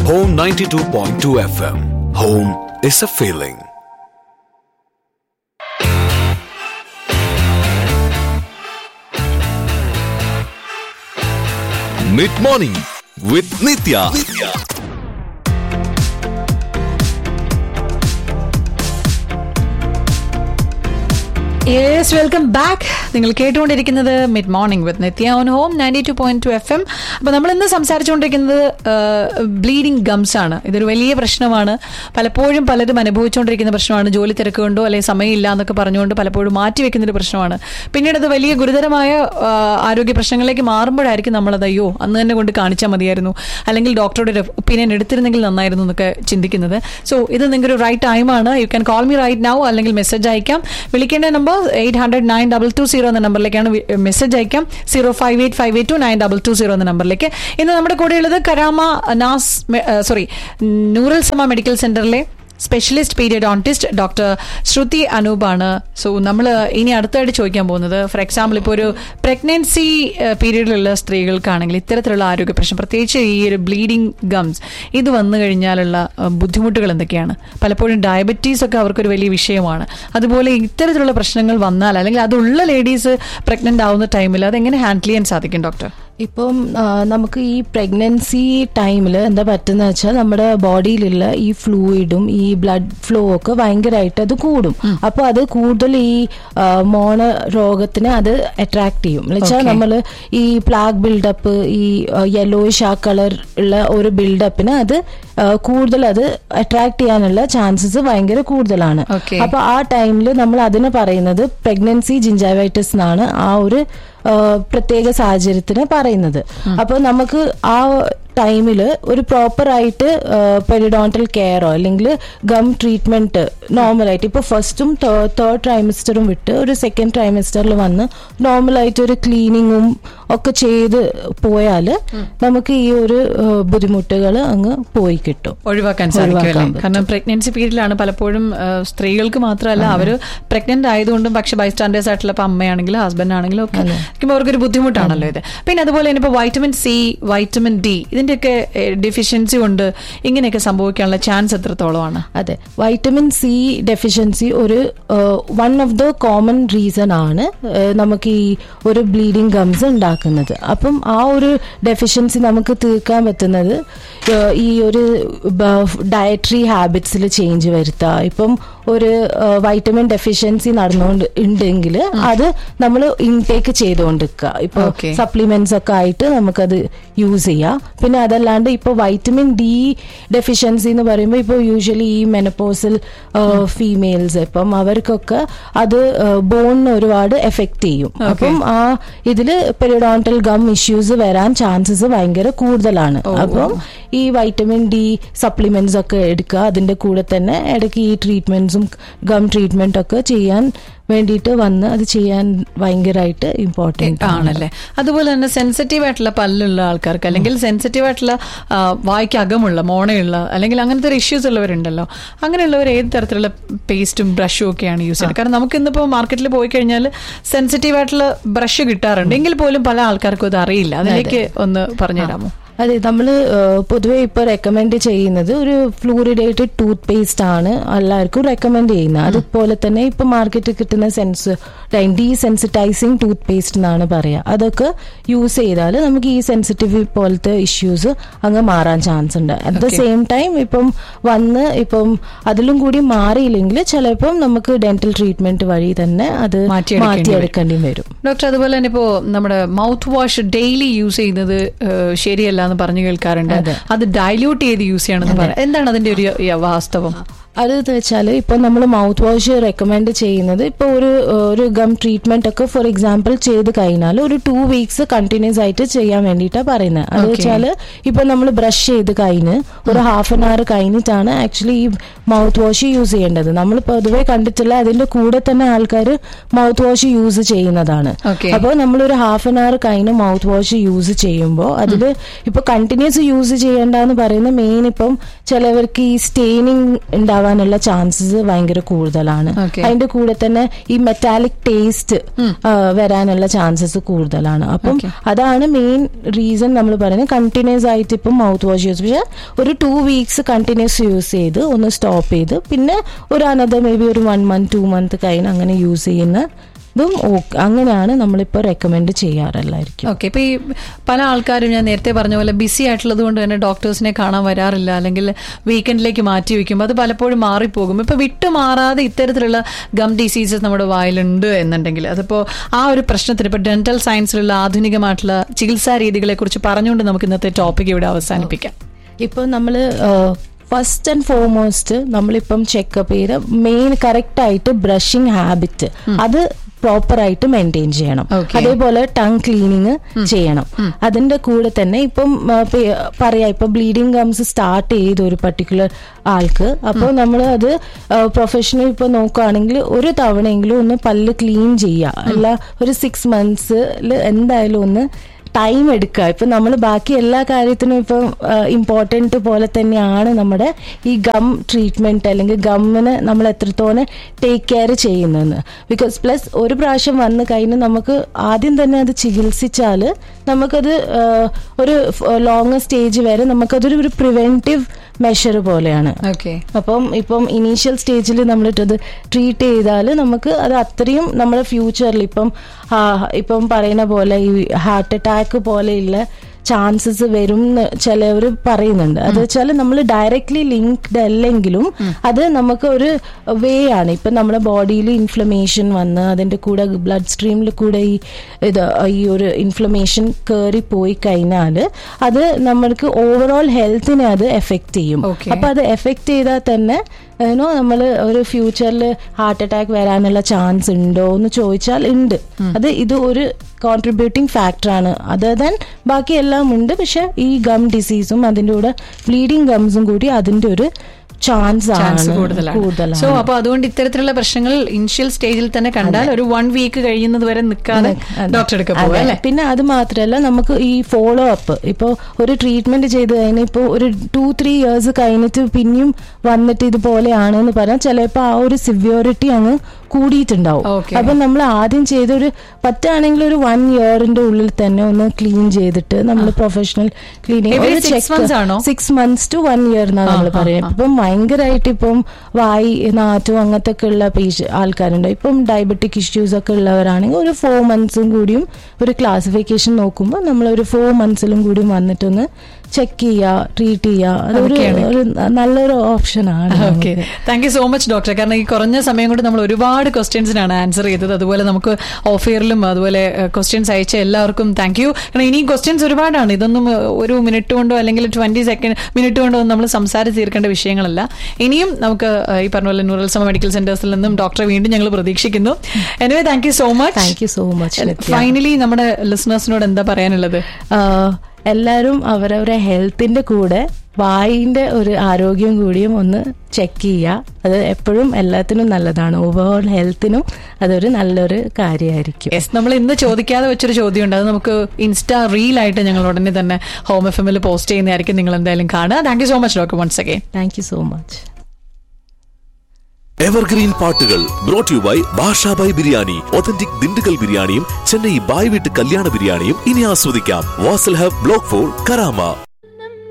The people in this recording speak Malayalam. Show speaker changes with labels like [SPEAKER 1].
[SPEAKER 1] Home 92.2 FM. Home is a feeling. Mid morning with Nitya.
[SPEAKER 2] Yes welcome back നിങ്ങൾ കേട്ടുകൊണ്ടിരിക്കുന്നത് mid morning with Nitya on home ninety two point two F M അപ്പോൾ നമ്മൾ ഇന്ന് സംസാരിച്ചുകൊണ്ടിരിക്കുന്നത് ബ്ലീഡിംഗ് ഗംസ് ആണ് ഇതൊരു വലിയ പ്രശ്നമാണ് പലപ്പോഴും പലരും അനുഭവിച്ചുകൊണ്ടിരിക്കുന്ന പ്രശ്നമാണ് ജോലി തിരക്ക് കൊണ്ടോ അല്ലെങ്കിൽ സമയമില്ല എന്നൊക്കെ പറഞ്ഞുകൊണ്ട് പലപ്പോഴും മാറ്റി വെക്കുന്ന ഒരു പ്രശ്നമാണ് പിന്നീട് അത് വലിയ ഗുരുതരമായ ആ, ആരോഗ്യ പ്രശ്നങ്ങളിലേക്ക് മാറുമ്പോഴായിരിക്കും നമ്മളത് അയ്യോ അന്ന് തന്നെ കൊണ്ട് കാണിച്ചാൽ മതിയായിരുന്നു അല്ലെങ്കിൽ ഡോക്ടറുടെ ഒരു ഒപ്പീനിയൻ എടുത്തിരുന്നെങ്കിൽ നന്നായിരുന്നു എന്നൊക്കെ ചിന്തിക്കുന്നത് സോ ഇത് നിങ്ങളുടെ ഒരു റൈറ്റ് ടൈമാണ് you can call me right now അല്ലെങ്കിൽ മെസ്സേജ് അയക്കാം വിളിക്കേണ്ട number eight hundred nine double two zero എന്ന നമ്പറിലേക്കാണ് മെസ്സേജ് അയക്കാം zero five eight five eight two nine double two zero എന്ന നമ്പറിലേക്ക് ഇന്ന് നമ്മുടെ കൂടെയുള്ളത് കരാമ നാസ് സോറി നൂറൽ സമ മെഡിക്കൽ സെന്ററിലെ സ്പെഷ്യലിസ്റ്റ് പീരിയഡോണ്ടിസ്റ്റ് ഡോക്ടർ ശ്രുതി അനൂപാണ് സോ നമ്മൾ ഇനി അടുത്തായിട്ട് ചോദിക്കാൻ പോകുന്നത് ഫോർ എക്സാമ്പിൾ ഇപ്പോൾ ഒരു പ്രഗ്നൻസി പീരീഡിലുള്ള സ്ത്രീകൾക്കാണെങ്കിൽ ഇത്തരത്തിലുള്ള ആരോഗ്യ പ്രശ്നം പ്രത്യേകിച്ച് ഈ ഒരു ബ്ലീഡിങ് ഗംസ് ഇത് വന്നു കഴിഞ്ഞാലുള്ള അഹ്, ബുദ്ധിമുട്ടുകൾ എന്തൊക്കെയാണ് പലപ്പോഴും ഡയബറ്റീസ് ഒക്കെ അവർക്കൊരു വലിയ വിഷയമാണ് അതുപോലെ ഇത്തരത്തിലുള്ള പ്രശ്നങ്ങൾ വന്നാൽ അല്ലെങ്കിൽ അതുള്ള ലേഡീസ് പ്രഗ്നന്റ് ആവുന്ന ടൈമിൽ അതെങ്ങനെ ഹാൻഡിൽ ചെയ്യാൻ സാധിക്കും ഡോക്ടർ
[SPEAKER 3] ഇപ്പം ആ, നമുക്ക് ഈ പ്രഗ്നൻസി ടൈമിൽ എന്താ പറ്റുന്ന വെച്ചാൽ നമ്മുടെ ബോഡിയിലുള്ള ഈ ഫ്ലൂയിഡും ഈ ബ്ലഡ് ഫ്ലോ ഒക്കെ ഭയങ്കരമായിട്ട് അത് കൂടും അപ്പോൾ അത് കൂടുതൽ ഈ ആ, മോണ രോഗത്തിനെ അത് അട്രാക്ട് ചെയ്യും എന്ന് വെച്ചാൽ
[SPEAKER 2] Okay.
[SPEAKER 3] നമ്മൾ ഈ പ്ലാഗ് ബിൽഡപ്പ് ഈ യെല്ലോയിഷ് ആ കളർ ഉള്ള ഒരു ബിൽഡപ്പിന് അത് ആ, കൂടുതൽ അത് അട്രാക്ട് ചെയ്യാനുള്ള ചാൻസസ് ഭയങ്കര കൂടുതലാണ്
[SPEAKER 2] Okay.
[SPEAKER 3] അപ്പൊ ആ ടൈമിൽ നമ്മൾ അതിന് പറയുന്നത് പ്രഗ്നൻസി ജിഞ്ചാവൈറ്റിസ് എന്നാണ് ആ ഒരു ആ, പ്രത്യേക സാഹചര്യത്തിന് പറയുന്നത് അപ്പൊ നമുക്ക് ആ ടൈമിൽ ഒരു പ്രോപ്പർ ആയിട്ട് പെരിഡോണ്ടൽ കെയറോ അല്ലെങ്കിൽ ഗം ട്രീറ്റ്മെന്റ് നോർമലായിട്ട് ഇപ്പൊ ഫസ്റ്റും തേർഡ് ട്രൈമിസ്റ്ററും വിട്ട് ഒരു സെക്കൻഡ് ട്രൈമിസ്റ്ററിൽ വന്ന് നോർമലായിട്ട് ഒരു ക്ലീനിങ്ങും ഒക്കെ ചെയ്ത് പോയാൽ നമുക്ക് ഈ ഒരു ബുദ്ധിമുട്ടുകൾ അങ്ങ് പോയി കിട്ടും
[SPEAKER 2] ഒഴിവാക്കാൻ സാധിക്കും
[SPEAKER 3] ഒഴിവാക്കാൻ
[SPEAKER 2] അല്ലേ? കാരണം പ്രഗ്നൻസി പീരീഡിലാണ് പലപ്പോഴും ആ, സ്ത്രീകൾക്ക് മാത്രമല്ല അവർ പ്രഗ്നന്റ് ആയതുകൊണ്ടും പക്ഷെ ബൈസ്റ്റാൻഡേഴ്സ് ആയിട്ടുള്ള ഇപ്പൊ അമ്മയാണെങ്കിലും ഹസ്ബൻഡ് ആണെങ്കിലും ഒക്കെ ഇരിക്കുമ്പോൾ അവർക്കൊരു ബുദ്ധിമുട്ടാണല്ലോ ഇത് പിന്നെ അതുപോലെ തന്നെ ഇപ്പൊ വൈറ്റമിൻ സി വൈറ്റമിൻ ഡി ഇതിന്റെയൊക്കെ ഡെഫിഷ്യൻസി കൊണ്ട് ഇങ്ങനെയൊക്കെ സംഭവിക്കാനുള്ള ചാൻസ് എത്രത്തോളമാണ്
[SPEAKER 3] അതെ വൈറ്റമിൻ സി ഡെഫിഷ്യൻസി ഒരു one of the common reason ആണ് ഏഹ്, നമുക്ക് ഈ ഒരു ബ്ലീഡിങ് ഗംസ് ഉണ്ടാക്കുന്നത് അപ്പം ആ ഒരു ഡെഫിഷ്യൻസി നമുക്ക് തീർക്കാൻ പറ്റുന്നത് ഏഹ്, ഈ ഒരു ഡയറ്ററി ഹാബിറ്റ്സിൽ ചേഞ്ച് വരുത്തുക ഇപ്പം ഒരു വൈറ്റമിൻ ഡെഫിഷ്യൻസി നടന്നുകൊണ്ട് ഉണ്ടെങ്കിൽ അത് നമ്മൾ ഇൻടേക്ക് ചെയ്തുകൊണ്ടിരിക്കുക ഇപ്പൊ
[SPEAKER 2] Okay.
[SPEAKER 3] സപ്ലിമെന്റ്സ് ഒക്കെ ആയിട്ട് നമുക്കത് യൂസ് ചെയ്യാം പിന്നെ അതല്ലാണ്ട് ഇപ്പോൾ വൈറ്റമിൻ ഡി ഡെഫിഷ്യൻസി എന്ന് പറയുമ്പോൾ ഇപ്പോൾ യൂഷ്വലി ഈ മെനപ്പോസൽ ഫീമെയിൽസ് ഇപ്പം അവർക്കൊക്കെ അത് ബോണിന് ഒരുപാട് എഫക്റ്റ് ചെയ്യും അപ്പം ആ ഇതിൽ പെരിഡോണ്ടൽ ഗം ഇഷ്യൂസ് വരാൻ ചാൻസസ് ഭയങ്കര കൂടുതലാണ് അപ്പം ഈ വൈറ്റമിൻ ഡി സപ്ലിമെന്റ്സ് ഒക്കെ എടുക്കുക അതിന്റെ കൂടെ തന്നെ ഇടയ്ക്ക് ഈ ട്രീറ്റ്മെന്റ്സും ഗം ട്രീറ്റ്മെന്റ് ഒക്കെ ചെയ്യാൻ വേണ്ടിയിട്ട് വന്ന് അത് ചെയ്യാൻ ഭയങ്കരമായിട്ട് ഇമ്പോർട്ടൻറ്റ്
[SPEAKER 2] ആണല്ലേ അതുപോലെ തന്നെ സെൻസിറ്റീവ് ആയിട്ടുള്ള പല്ലുള്ള ആൾക്കാർക്ക് അല്ലെങ്കിൽ സെൻസിറ്റീവ് ആയിട്ടുള്ള ആ, വായ്ക്ക് അകമുള്ള മോണയുള്ള അല്ലെങ്കിൽ അങ്ങനത്തെ ഒരു ഇഷ്യൂസ് ഉള്ളവരുണ്ടല്ലോ അങ്ങനെയുള്ളവർ ഏത് തരത്തിലുള്ള പേസ്റ്റും ബ്രഷും ഒക്കെയാണ് യൂസ് ചെയ്യുന്നത് കാരണം നമുക്ക് ഇന്നിപ്പോൾ മാർക്കറ്റിൽ പോയി കഴിഞ്ഞാൽ സെൻസിറ്റീവ് ആയിട്ടുള്ള ബ്രഷ് കിട്ടാറുണ്ട് എങ്കിൽ പോലും പല ആൾക്കാർക്കും അത് അറിയില്ല അതിലേക്ക് ഒന്ന് പറഞ്ഞുതരാമോ
[SPEAKER 3] അതെ നമ്മൾ പൊതുവെ ഇപ്പോൾ റെക്കമെൻഡ് ചെയ്യുന്നത് ഒരു ഫ്ലൂറിഡേറ്റഡ് ടൂത്ത് പേസ്റ്റ് ആണ് എല്ലാവർക്കും റെക്കമെൻഡ് ചെയ്യുന്നത് അതുപോലെ തന്നെ ഇപ്പൊ മാർക്കറ്റിൽ കിട്ടുന്ന sense desensitising toothpaste എന്നാണ് പറയുക അതൊക്കെ യൂസ് ചെയ്താൽ നമുക്ക് ഈ സെൻസിറ്റീവ് പോലത്തെ ഇഷ്യൂസ് അങ്ങ് മാറാൻ ചാൻസ് ഉണ്ട് അറ്റ് ദ സെയിം ടൈം ഇപ്പം വന്ന് ഇപ്പം അതിലും കൂടി മാറിയില്ലെങ്കിൽ ചിലപ്പം നമുക്ക് ഡെന്റൽ ട്രീറ്റ്മെന്റ് വഴി തന്നെ അത്
[SPEAKER 2] മാറ്റിയെടുക്കേണ്ടി
[SPEAKER 3] മാറ്റിയെടുക്കേണ്ടി വരും
[SPEAKER 2] ഡോക്ടർ അതുപോലെ തന്നെ ഇപ്പോ നമ്മുടെ മൗത്ത് വാഷ് ഡെയിലി യൂസ് ചെയ്യുന്നത് ഏഹ്, ശരിയല്ല എന്ന് പറഞ്ഞു കേൾക്കാറുണ്ട് അത് ഡൈല്യൂട്ട് ചെയ്ത് യൂസ് ചെയ്യണമെന്ന് പറയാം എന്താണ് അതിന്റെ ഒരു യ- വാസ്തവം
[SPEAKER 3] അത് വെച്ചാൽ ഇപ്പൊ നമ്മൾ മൗത്ത് വാഷ് റെക്കമെൻഡ് ചെയ്യുന്നത് ഇപ്പൊ ഒരു ഒരു ഗം ട്രീറ്റ്മെന്റ് ഒക്കെ ഫോർ എക്സാമ്പിൾ ചെയ്ത് കഴിഞ്ഞാൽ ഒരു ടു വീക്സ് കണ്ടിന്യൂസ് ആയിട്ട് ചെയ്യാൻ വേണ്ടിയിട്ടാണ് പറയുന്നത് അത്
[SPEAKER 2] Okay.
[SPEAKER 3] വെച്ചാൽ ഇപ്പൊ നമ്മൾ ബ്രഷ് ചെയ്ത് കഴിഞ്ഞ് ഒരു ഹാഫ് ആൻ അവർ കഴിഞ്ഞിട്ടാണ് ആക്ച്വലി ഈ മൗത്ത് വാഷ് യൂസ് ചെയ്യേണ്ടത് നമ്മൾ പൊതുവെ കണ്ടിട്ടില്ല അതിന്റെ കൂടെ തന്നെ ആൾക്കാർ മൗത്ത് വാഷ് യൂസ് ചെയ്യുന്നതാണ്
[SPEAKER 2] Okay.
[SPEAKER 3] അപ്പോൾ നമ്മളൊരു ഹാഫ് ആൻ അവർ കഴിഞ്ഞ് മൗത്ത് വാഷ് യൂസ് ചെയ്യുമ്പോൾ അതിൽ ഇപ്പൊ കണ്ടിന്യൂസ് യൂസ് ചെയ്യേണ്ടെന്ന് പറയുന്ന മെയിൻ ഇപ്പം ചിലവർക്ക് ഈ സ്റ്റെയിനിങ് ഉണ്ടാവാൻ ഉണ്ടാവാനുള്ള ചാൻസസ് ഭയങ്കര കൂടുതലാണ്
[SPEAKER 2] Okay.
[SPEAKER 3] അതിന്റെ കൂടെ തന്നെ ഈ മെറ്റാലിക് ടേസ്റ്റ് വരാനുള്ള ചാൻസസ് കൂടുതലാണ് അപ്പം
[SPEAKER 2] Okay.
[SPEAKER 3] അതാണ് മെയിൻ റീസൺ നമ്മൾ പറയുന്നത് കണ്ടിന്യൂസ് ആയിട്ട് ഇപ്പം മൗത്ത് വാഷ് യൂസ് പക്ഷെ ഒരു ടു വീക്സ് കണ്ടിന്യൂസ് യൂസ് ചെയ്ത് ഒന്ന് സ്റ്റോപ്പ് ചെയ്ത് പിന്നെ ഒരു അനദർ മേ ബി ഒരു വൺ മന്ത് ടു മന്ത് കഴിഞ്ഞ് അങ്ങനെ യൂസ് ചെയ്യുന്നതും ഓക്കെ അങ്ങനെയാണ് നമ്മളിപ്പോൾ റെക്കമെൻഡ് ചെയ്യാറല്ലായിരിക്കും
[SPEAKER 2] ഓക്കെ ഇപ്പൊ ഈ പല ആൾക്കാരും ഞാൻ നേരത്തെ പറഞ്ഞ പോലെ ബിസി ആയിട്ടുള്ളത് കൊണ്ട് തന്നെ ഡോക്ടേഴ്സിനെ കാണാൻ വരാറില്ല അല്ലെങ്കിൽ വീക്കെൻഡിലേക്ക് മാറ്റി വെക്കും അത് പലപ്പോഴും മാറിപ്പോകും ഇപ്പൊ വിട്ടുമാറാതെ ഇത്തരത്തിലുള്ള ഗം ഡിസീസസ് നമ്മുടെ വായിലുണ്ട് എന്നുണ്ടെങ്കിൽ അതിപ്പോ ആ ഒരു പ്രശ്നത്തിന് ഇപ്പൊ ഡെന്റൽ സയൻസിലുള്ള ആധുനികമായിട്ടുള്ള ചികിത്സാ രീതികളെ കുറിച്ച് പറഞ്ഞുകൊണ്ട് നമുക്ക് ഇന്നത്തെ ടോപ്പിക് ഇവിടെ അവസാനിപ്പിക്കാം
[SPEAKER 3] ഇപ്പോൾ നമ്മൾ ഫസ്റ്റ് ആൻഡ് ഫോർമോസ്റ്റ് നമ്മളിപ്പം ചെക്കപ്പ് ചെയ്ത് മെയിൻ കറക്റ്റ് ആയിട്ട് ബ്രഷിംഗ് ഹാബിറ്റ് അത് പ്രോപ്പർ ആയിട്ട് മെയിൻറ്റെയിൻ ചെയ്യണം
[SPEAKER 2] Okay.
[SPEAKER 3] അതേപോലെ ടങ് ക്ലീനിങ് ചെയ്യണം അതിന്റെ കൂടെ തന്നെ ഇപ്പം ആ, പെ- പറയാം ഇപ്പൊ ബ്ലീഡിങ് ഗംസ് സ്റ്റാർട്ട് ചെയ്ത് ഒരു പർട്ടിക്കുലർ ആൾക്ക് അപ്പോൾ നമ്മൾ അത് പ്രൊഫഷണൽ ഇപ്പൊ നോക്കുകയാണെങ്കിൽ ഒരു തവണയെങ്കിലും ഒന്ന് പല്ല് ക്ലീൻ ചെയ്യുക അല്ല ഒരു സിക്സ് മന്ത്സിൽ എന്തായാലും ഒന്ന് ടൈം എടുക്കുക ഇപ്പൊ നമ്മൾ ബാക്കി എല്ലാ കാര്യത്തിനും ഇപ്പം ഇമ്പോർട്ടൻറ്റ് പോലെ തന്നെയാണ് നമ്മുടെ ഈ ഗം ട്രീറ്റ്മെന്റ് അല്ലെങ്കിൽ ഗമ്മിന് നമ്മൾ എത്രത്തോളം ടേക്ക് കെയർ ചെയ്യുന്നതെന്ന് ബിക്കോസ് പ്ലസ് ഒരു പ്രാവശ്യം വന്നു കഴിഞ്ഞ് നമുക്ക് ആദ്യം തന്നെ അത് ചികിത്സിച്ചാൽ നമുക്കത് ആ, ഒരു ലോങ്ങർ സ്റ്റേജ് വരെ നമുക്കതൊരു ഒരു പ്രിവെന്റീവ് മെഷർ പോലെയാണ്
[SPEAKER 2] ഓക്കെ
[SPEAKER 3] അപ്പം ഇപ്പം ഇനീഷ്യൽ സ്റ്റേജിൽ നമ്മളിട്ടത് ട്രീറ്റ് ചെയ്താൽ നമുക്ക് അത് അത്രയും നമ്മുടെ ഫ്യൂച്ചറിൽ ഇപ്പം ആ, ഇപ്പം പറയുന്ന പോലെ ഈ ഹാർട്ട് അറ്റാക്ക് പോലെയുള്ള ചാൻസസ് വരും എന്ന് ചിലവർ പറയുന്നുണ്ട് അത് വെച്ചാൽ നമ്മൾ ഡയറക്ട്ലി ലിങ്ക്ഡ് അല്ലെങ്കിലും അത് നമുക്ക് ഒരു വേ ആണ് ഇപ്പം നമ്മുടെ ബോഡിയിൽ ഇൻഫ്ലമേഷൻ വന്ന് അതിന്റെ കൂടെ ബ്ലഡ് സ്ട്രീമിൽ കൂടെ ഈ ഇത് ഈ ഒരു ഇൻഫ്ലമേഷൻ കയറി പോയി കഴിഞ്ഞാൽ അത് നമ്മൾക്ക് ഓവറോൾ ഹെൽത്തിനെ അത് എഫക്ട് ചെയ്യും
[SPEAKER 2] Okay.
[SPEAKER 3] അപ്പൊ അത് എഫക്ട് ചെയ്താൽ തന്നെ ഏനോ നമ്മൾ ഒരു ഫ്യൂച്ചറിൽ ഹാർട്ട് അറ്റാക്ക് വരാനുള്ള ചാൻസ് ഉണ്ടോ എന്ന് ചോദിച്ചാൽ ഉണ്ട് അത് ഇത് ഒരു കോൺട്രിബ്യൂട്ടിംഗ് ഫാക്ടറാണ് അതർ ദാൻ ബാക്കി എല്ലാം ഉണ്ട് പക്ഷെ ഈ ഗം ഡിസീസും അതിന്റെ കൂടെ ബ്ലീഡിങ് ഗംസും കൂടി അതിന്റെ ഒരു ചാൻസ്
[SPEAKER 2] ചാൻസ്
[SPEAKER 3] ആണ്
[SPEAKER 2] കൂടുതലാണ്
[SPEAKER 3] കൂടുതലാണ്
[SPEAKER 2] സോ അപ്പൊ അതുകൊണ്ട് ഇത്തരത്തിലുള്ള പ്രശ്നങ്ങൾ ഇനിഷ്യൽ സ്റ്റേജിൽ തന്നെ കണ്ടാൽ ഒരു വൺ വീക്ക് കഴിയുന്നത് വരെ നിൽക്കാതെ
[SPEAKER 3] അതെ.
[SPEAKER 2] ഡോക്ടർ എടുക്കാൻ
[SPEAKER 3] അതെ.
[SPEAKER 2] പോവാ അല്ലെ
[SPEAKER 3] പിന്നെ അത് മാത്രമല്ല നമുക്ക് ഈ ഫോളോ അപ്പ് ഇപ്പോൾ ഒരു ട്രീറ്റ്മെന്റ് ചെയ്ത് കഴിഞ്ഞാൽ ഇപ്പോൾ ഒരു ടു ത്രീ ഇയേഴ്സ് കഴിഞ്ഞിട്ട് പിന്നെയും വന്നിട്ട് ഇതുപോലെയാണ് എന്ന് പറഞ്ഞാൽ ചിലപ്പോൾ ആ ഒരു സിവിയോറിറ്റി അങ്ങ് കൂടിയിട്ടുണ്ടാവും
[SPEAKER 2] Okay.
[SPEAKER 3] അപ്പൊ നമ്മൾ ആദ്യം ചെയ്ത ഒരു പറ്റുകയാണെങ്കിൽ ഒരു വൺ ഇയറിന്റെ ഉള്ളിൽ തന്നെ ഒന്ന് ക്ലീൻ ചെയ്തിട്ട് നമ്മൾ പ്രൊഫഷണൽ
[SPEAKER 2] Every six months ആണോ?
[SPEAKER 3] Six months to one year എന്നാണ് നമ്മൾ
[SPEAKER 2] ആ, ആ,
[SPEAKER 3] പറയുന്നത്
[SPEAKER 2] ആ.
[SPEAKER 3] ഇപ്പം ഭയങ്കരമായിട്ട് ഇപ്പം വായി നാറ്റും അങ്ങനത്തെ ഒക്കെ ഉള്ള പേഷ ആൾക്കാരുണ്ട് ഇപ്പം ഡയബറ്റിക് ഇഷ്യൂസ് ഒക്കെ ഉള്ളവരാണെങ്കിൽ ഒരു ഫോർ മന്ത്സും കൂടിയും ഒരു ക്ലാസിഫിക്കേഷൻ നോക്കുമ്പോൾ നമ്മൾ ഒരു ഫോർ മന്ത്സിലും കൂടിയും വന്നിട്ടൊന്ന് ചെക്ക് ചെയ്യുക ട്രീറ്റ് ചെയ്യുക അതൊരു
[SPEAKER 2] അതൊക്കെയാണ്.
[SPEAKER 3] ഒരു നല്ലൊരു ഓപ്ഷനാണ്
[SPEAKER 2] okay thank you so much doctor കാരണം ഈ കുറഞ്ഞ സമയം കൊണ്ട് നമ്മൾ ഒരുപാട് ക്വസ്റ്റ്യൻസിനാണ് ആൻസർ ചെയ്തത് അതുപോലെ നമുക്ക് ഓഫ് ഇയറിലും അതുപോലെ ക്വസ്റ്റ്യൻസ് അയച്ച എല്ലാവർക്കും താങ്ക് യു കാരണം ഇനിയും ക്വസ്റ്റ്യൻസ് ഒരുപാടാണ് ഇതൊന്നും ഏഹ്, ഒരു മിനിറ്റ് കൊണ്ടോ അല്ലെങ്കിൽ ട്വന്റി സെക്കൻഡ് മിനിറ്റ് കൊണ്ടോ ഒന്നും നമ്മൾ സംസാരിച്ച് തീർക്കേണ്ട വിഷയങ്ങളല്ല ഇനിയും നമുക്ക് ഏഹ്, ഈ പറഞ്ഞ പോലെ നൂറൽ സമ മെഡിക്കൽ സെന്റേഴ്സിൽ നിന്നും ഡോക്ടറെ വീണ്ടും ഞങ്ങൾ പ്രതീക്ഷിക്കുന്നു anyway thank you so much
[SPEAKER 3] thank you so much
[SPEAKER 2] finally നമ്മുടെ ലിസണേഴ്സിനോട് എന്താ പറയാനുള്ളത്
[SPEAKER 3] എല്ലാവരും അവരവരെ ഹെൽത്തിന്റെ കൂടെ വായിന്റെ ഒരു ആരോഗ്യം കൂടിയും ഒന്ന് ചെക്ക് ചെയ്യുക അത് എപ്പോഴും എല്ലാത്തിനും നല്ലതാണ് ഓവറോൾ ഹെൽത്തിനും അതൊരു നല്ലൊരു കാര്യമായിരിക്കും
[SPEAKER 2] യെസ് നമ്മൾ ഇന്ന് ചോദിക്കാതെ വെച്ചൊരു ചോദ്യമുണ്ട് അത് നമുക്ക് ഇൻസ്റ്റാ റീൽ ആയിട്ട് ഞങ്ങൾ ഉടനെ തന്നെ ഹോം എഫ് എമ്മിൽ പോസ്റ്റ് ചെയ്യുന്നതായിരിക്കും നിങ്ങൾ എന്തായാലും കാണുക thank you so much doctor once again
[SPEAKER 3] thank you so much
[SPEAKER 1] evergreen പാട്ടുകൾ brought you by Bashabhai biryani authentic Dindigul ബിരിയാണിയും ചെന്നൈ ബായ് വീട്ട് കല്യാണ ബിരിയാണിയും ഇനി ആസ്വദിക്കാം Wasl hub block four Karama